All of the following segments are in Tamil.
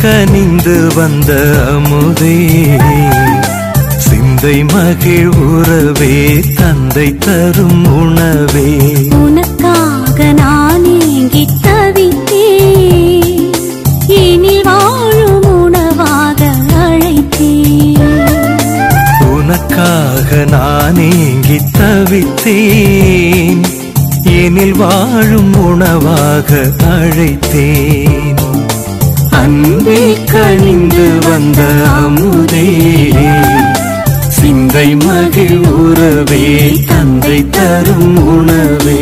கனிந்து வந்த அமுதே சிந்தை மகிழ் உறவே தந்தை தரும் உணவே உனக்காக நான் ஏங்கி தவித்தேன் இனி வாழும் உணவாக அழைத்தேன் உனக்காக நான் ஏங்கி தவித்தேன் எனில் வாழும் உணவாக அழைத்தேன் அன்பில் கனிந்து வந்த அமுதே சிந்தை மகிழ் உறவே தந்தை தரும் உணவே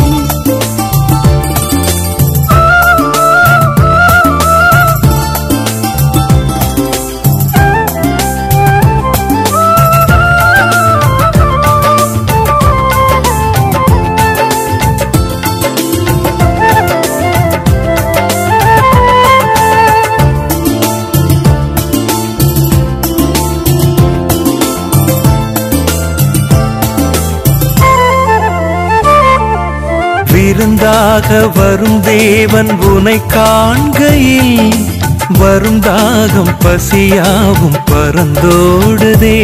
விருந்தாக வரும் தேவன் உனை காண்கையில் வரும் தாகம் பசியாவும் பறந்தோடுதே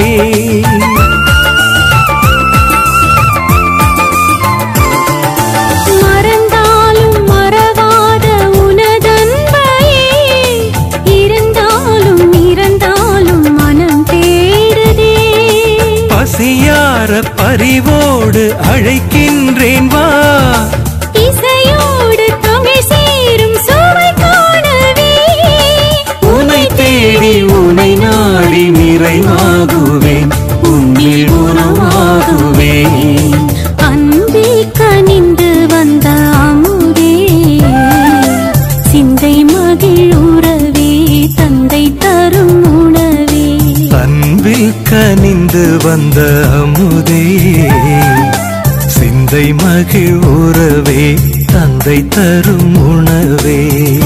மறந்தாலும் மறவாத உனதன்பையே இருந்தாலும் இறந்தாலும் மனம் தேடுதே பசியார பரிவோடு அழைக்கின்றேன் வா இசையோடு தமிழ் சேரும் சுவை காணவே உனை தேடி உனை நாடி நிறைவாகுவேன் உன்னில் உணவாகுவேன் அன்பில் கனிந்து வந்த அமுதே சிந்தை மகிழ் உறவே தந்தை தரும் உணவே அன்பில் கனிந்து வந்த அமுதே சிந்தை மகிழ் உறவே தந்தை தரும் உணவே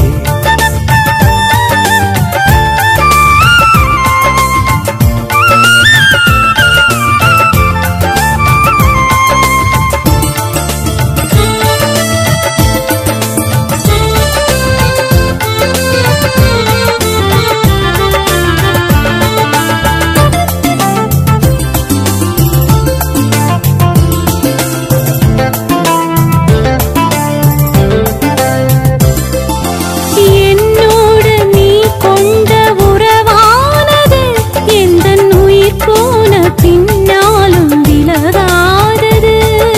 என்னோடு நீ கொண்ட உறவானது எந்தன் உயிர் போன பின்னாலும் விலகாதது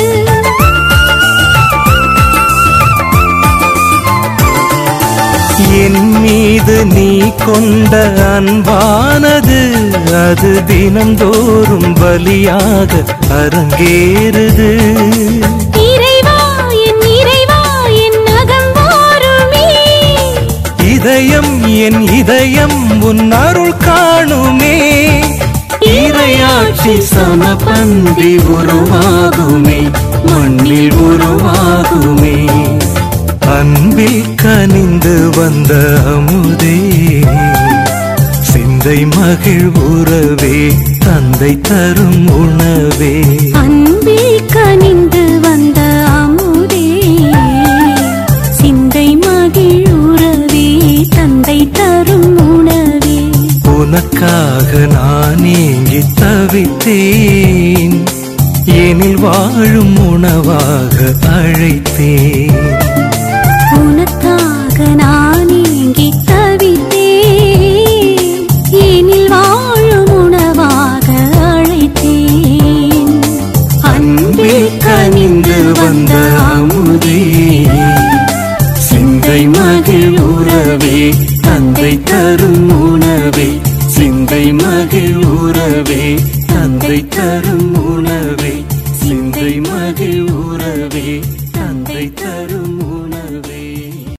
என் மீது நீ கொண்ட அன்பானது அது தினந்தோறும் பலியாக அரங்கேறுது இறைவா என் இறைவா என் அகம் வாருமே இதயம் என் இதயம் உன் அருள் காணுமே இரையாட்சி சமபந்தி உருவாகுமே மண்ணில் உருவாகுமே அன்பில் கனிந்து வந்த அமுதே சிந்தை மகிழ் உறவே தந்தை தரும் உணவே அன்பில் கனிந்து வந்த அமுதே சிந்தை மகிழ் உறவே தந்தை தரும் உணவே உனக்காக நான் ஏங்கி தவித்தேன் எனில் வாழும் உணவாக அழைத்தேன் உனக்காக நான் ஏங்கி தவித்தேன் எனில் வாழும் உணவாக அழைத்தேன் அன்பில் கனிந்து வந்த அமுதே சிந்தை மகிழ் உறவே தந்தை தரும் உணவே சிந்தை மகிழ் உறவே தந்தை தரும்